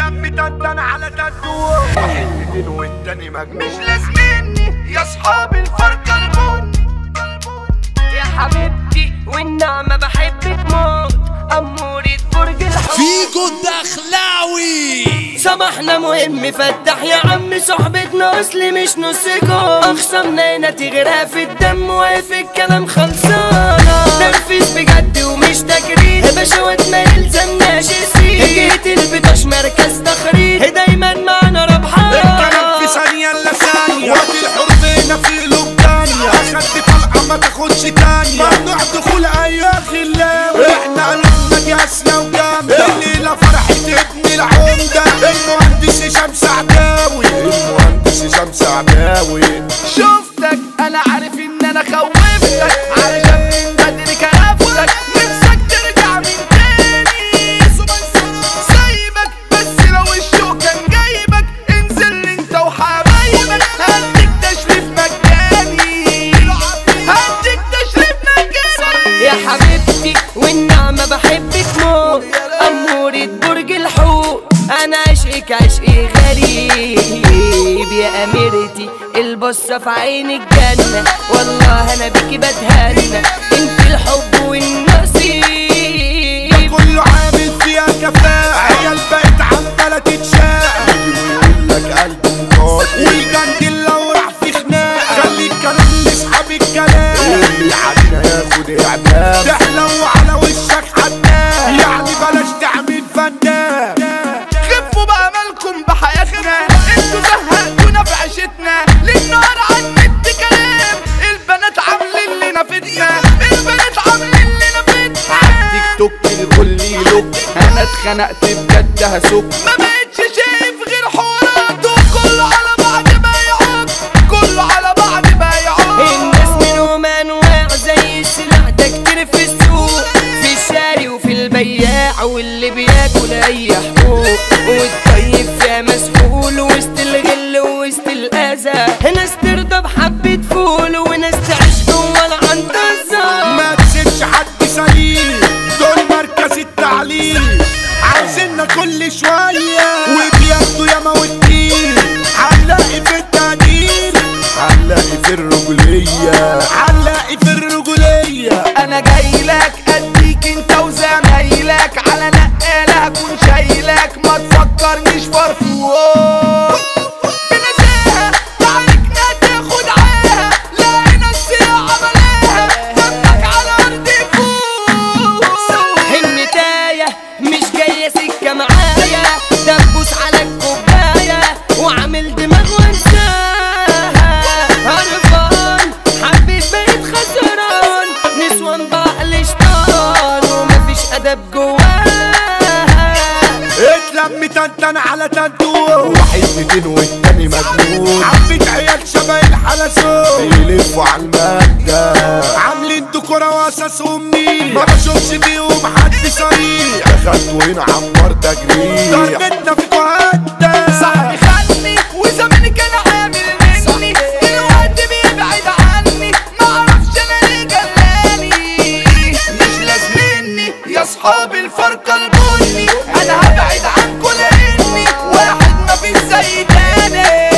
اتلم تنتن على تنتوه واحد ميتين والتاني مجنون مش لازمني يا صحاب الفرق البن يا حبيبتي والنعمة بحبك موت أمورة برج الحب فيجو الدخلاوي سمحنا مهم فتح يا عم صحبتنا اصلي مش نصكم اخصمنا هنا تغرق في الدم واقف الكلام خلصانة تنفيذ بجد ومش تجريد بشوات ما يلزمناش السيد جيت البطاش مركز تخريج دايما معنا ربحان الكلام في ثانية إلا ثانية وقت الحرفين في قلوب تانية أخدت طلقة ما تاخدش تانية ممنوع دخول أي غلاوي إحنا قلوبنا جاسية وجامدة الليلة فرحة ابن العمدة المهندس هشام سعداوي المهندس هشام سعداوي شفتك انا عارف ان انا خوفتك علشان من بدري كرفتك نفسك ترجع من تاني سايبك بس لو الشوق كان جايبك انزل لي انت وحبايبك هديك تشريف مجاني هديك تشريف مجاني يا حبيبتي والنعمة بحبك موت أمورة برج الحوت أنا عشقك عشقي غريب يا أميرتي البصة في عين الجنة والله أنا بيكي بتهنى انت الحب والنصيب كله عامل فيها كفاءة عيال بقت عمالة تتشاق ويقول لك قلبي مقاطع والجندل لو راح في خناقة خلي الكلام لاصحاب الكلام اللي عنا ياخد اعدام تحلو على وشك حنان يعني بلاش تعمل فنان خفوا بقى مالكم بحياتنا انتوا زهقتونا في عيشتنا للنهار على النت كلام البنات عاملين لنا فتنة البنات عاملين لنا فتنة تيك توك الكل يلوك انا اتخنقت بجد هسوق ما بقتش شايف غير حواراته كله على بعض بيعوك كله على بعض بيعوك الناس منهم انواع زي السلع ده كتير في السوق في الشاري وفي البياع واللي بياكل اي حقوق والطيب فيها مسحول وسط الغل وسط الاذى ناس ترضى بحبة فول وناس تعيش جوه العنطزة ما تسيبش حد سليم دول مركز التعليم عاوزيننا كل شوية وبياخدوا ياما والدين هنلاقي في التقدير هنلاقي في الرجولية هنلاقي في الرجولية انا جاي لك اديك انت وزمايلك على نقالة هكون شايلك ما تفكرنيش فرفوق بنزاهة تعاركنا تاخد عاهة لقينا السياحة ملاها دمك على ارض فوق النتاية مش جاية سكة معايا دبوس على الكوباية وعامل دماغ وانساها هربان حبيت بقيت خسران نسوان بعقل شطان ومفيش أدب جواها اتلم تنتن على تنتو واحد ميتين والتاني مجنون عبيت عيال شبه الحلزون بيلفوا على المادة عاملين ديكورة واساسهم مين ما بشوفش بيهم حد صريح اخدت هنا عمار تجريح ضربتنا في كهدة صاحبي خلني وزماني كان عامل مني دلوقتي بيبعد عني ما اعرفش انا ليه جلاني مش لازمني يا صحاب الفرق البني انا هبعد عنكم لاني واحد ما فيش زي تاني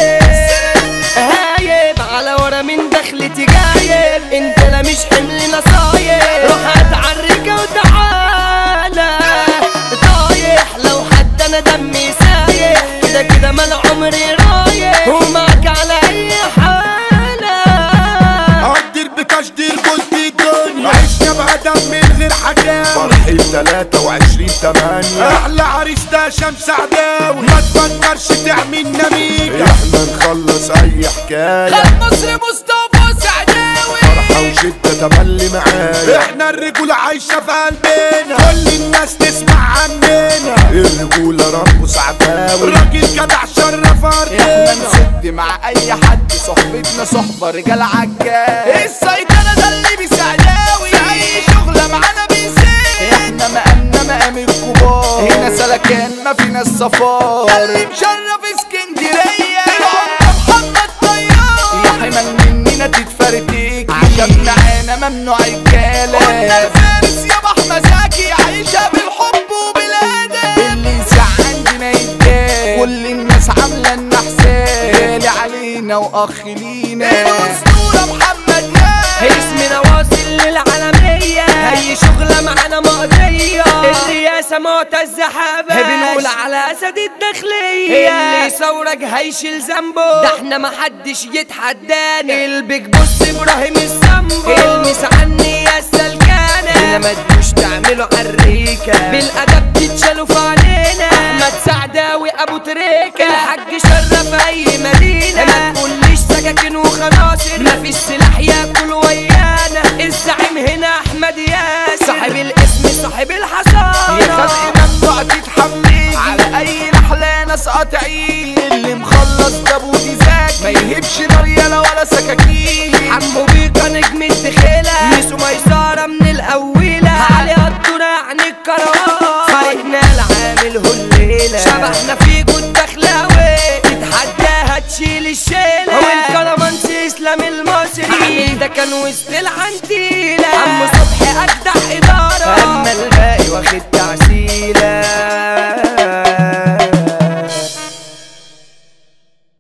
هايب على ورا من دخلتي جايب انت لا مش حمل نصايب روح اتعرك وتعالى طايح لو حتى انا دمي سايح كده كده ما عمري رايح ومعك على اي حالة قدر بتشدير قلت الدنيا عشنا بأدب من غير حكاوي فرحي 23 8 احلى عريس ده شمس عداوي ما تفكرش تعمل نميجة احنا نخلص اي حكاية خد مصر مصطفى سعداوي فرحة وشدة تملي معايا احنا الرجولة عايشة في قلبنا كل الناس تسمع عننا الرجولة رب سعداوي راجل جدع شرف احنا ارضنا نسد مع اي حد صحبتنا صحبة رجال عجال السيطرة ده اللي بيسعداوي اي شغلة معانا بيسيب احنا مقامنا مقام الكبار هنا سلكان ما فينا الصفار ده اللي مشرف اسكندرية العمدة محمد طيار يا حمل مننا تتفرتك عشان معانا ممنوع الكلام قلنا الفارس يابا احمد زكي عايشة بالحب وبالادب اللي يسع عندنا يتجاب هنا واخ لينا الاسطوره محمد ناس اسمنا واصل للعالمية أي شغلة معانا مقضية الرئاسة معتزة حبايب بنقول على أسد الداخلية اللي يصورك هيشيل ذنبه ده احنا محدش يتحدانا البيج بص إبراهيم السامبو المس عني يا السلكانة هنا ما تجوش تعملوا عريكة بالأدب تتشالوا في علينا أحمد سعداوي أبو تريكة الحاج شرف أي مدينة ما تقوليش سكاكين وخناصر مفيش سلاح ياكل ويانا الزعيم هنا أحمد ياسر صاحب الاسم صاحب الحصانة يا خلق ممنوع تتحمل على اي نحلة ناس قاطعين اللي مخلص ده بودي زاك ما يهبش نار يلا ولا سكاكين حمو بيكا نجم الدخيلة ميسو ميسارة من الأولى علي الدورة عن الكروان فريقنا العامل هو الليلة شبحنا فيكو الدخلاوي تتحداها تشيل الشيلة والكرمانس إسلام المصري ده كان وسط العنتيلة عم صبحي أجدع إدارة أما الباقي واخد